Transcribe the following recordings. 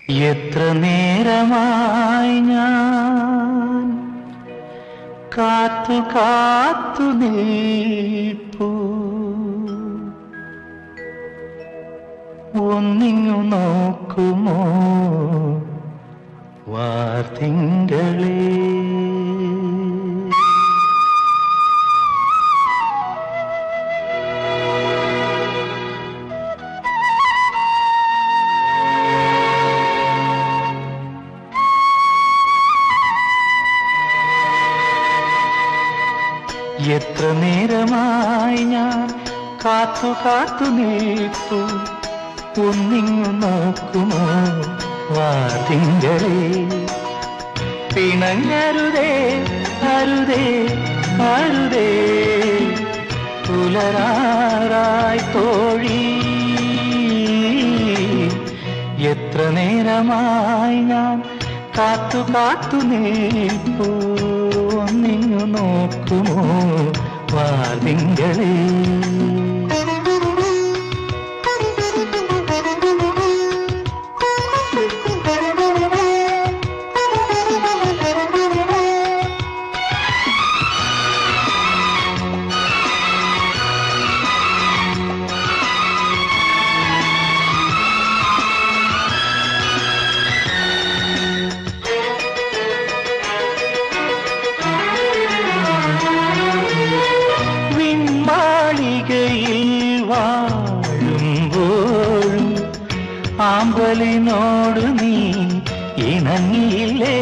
എത്ര നേരമായി ഞാൻ കാത്തു കാത്തു നിൽപ്പൂ ഒന്നിങ്ങു നോക്കുമോ വാർത്തിങ്കളേ എത്ര നേരമായി ഞാൻ കാത്തു കാത്തു നിൽപ്പു ഒന്നിങ്ങു നോക്കുമോ വാതിങ്കളെ പിണങ്ങരുതേ അരുതേ അരുതേ പുലരാറായി തോഴി എത്ര നേരമായി ഞാൻ കാത്തു കാത്തു നിൽപ്പൂ ഒന്നിങ്ങു നോക്കുമോ വാതിങ്കളേ വിൺമാളികയിൽ വാഴുമ്പോഴും ആമ്പലിനോട് നീ ഇണങ്ങിയില്ലേ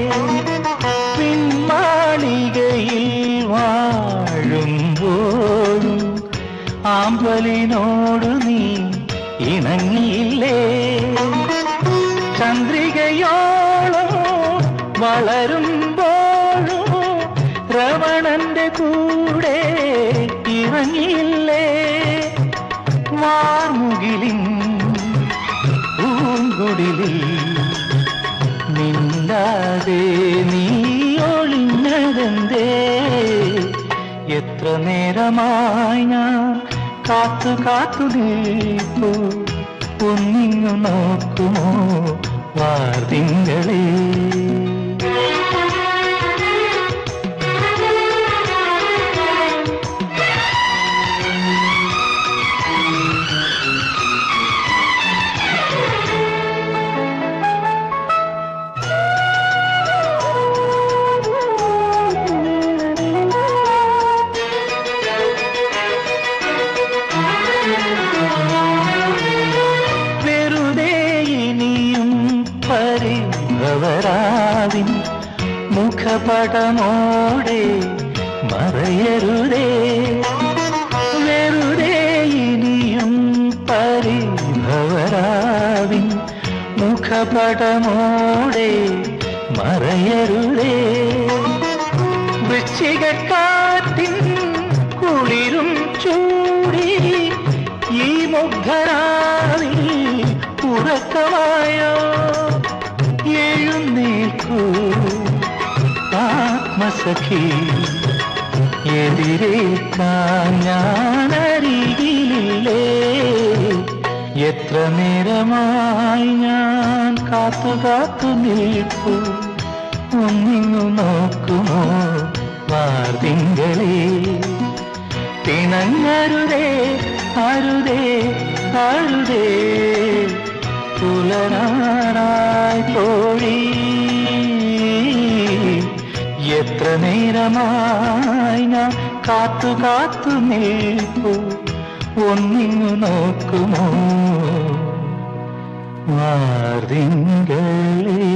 പിന്മാളികയിൽ വാഴുമ്പോഴും ആമ്പലിനോട് നീ ഇണങ്ങിയില്ലേ ചന്ദ്രികയോളം വളരുമ്പോഴും രമണന്റെ കൂടെ ഇറങ്ങിയില്ലേ വാർമുകിലിൻ പൂങ്കുടിലിൽ മിണ്ടാതെ നീ ഒളിഞ്ഞതെന്തേ എത്ര നേരമായി ഞാൻ കാത്തു കാത്തു നിൽപ്പു ഒന്നിങ്ങു നോക്കുമോ വാർതിങ്കളേ വെറുതെ ഇനിയും പരിഭവരാവിൻ മുഖപടമോടെ മറയരുതേ വെറുതെ ഇനിയും പരിഭവരാവിൻ മുഖപടമോടെ മറയരുതേ വൃശ്ചികക്കാറ്റിൻ കുളിരും ചൂടി ഈ മുഗ്ധരാവിൽ ഉറക്കമായോ എഴുന്നേൽക്കൂ ആത്മസഖി എതിരേക്കാൻ ഞാനരികിലില്ലേ എത്ര നേരമായി ഞാൻ കാത്തു കാത്തു നിൽപ്പു ഒന്നിങ്ങു നോക്കുമോ വാർതിങ്കളേ പിണങ്ങരുതേ അരുതേ അരുതേ പുലരാറായി തോഴി എത്ര നേരമായി ഞാൻ കാത്തു കാത്തു നിൽപ്പു ഒന്നിങ്ങു നോക്കുമോ വാർതിങ്കളേ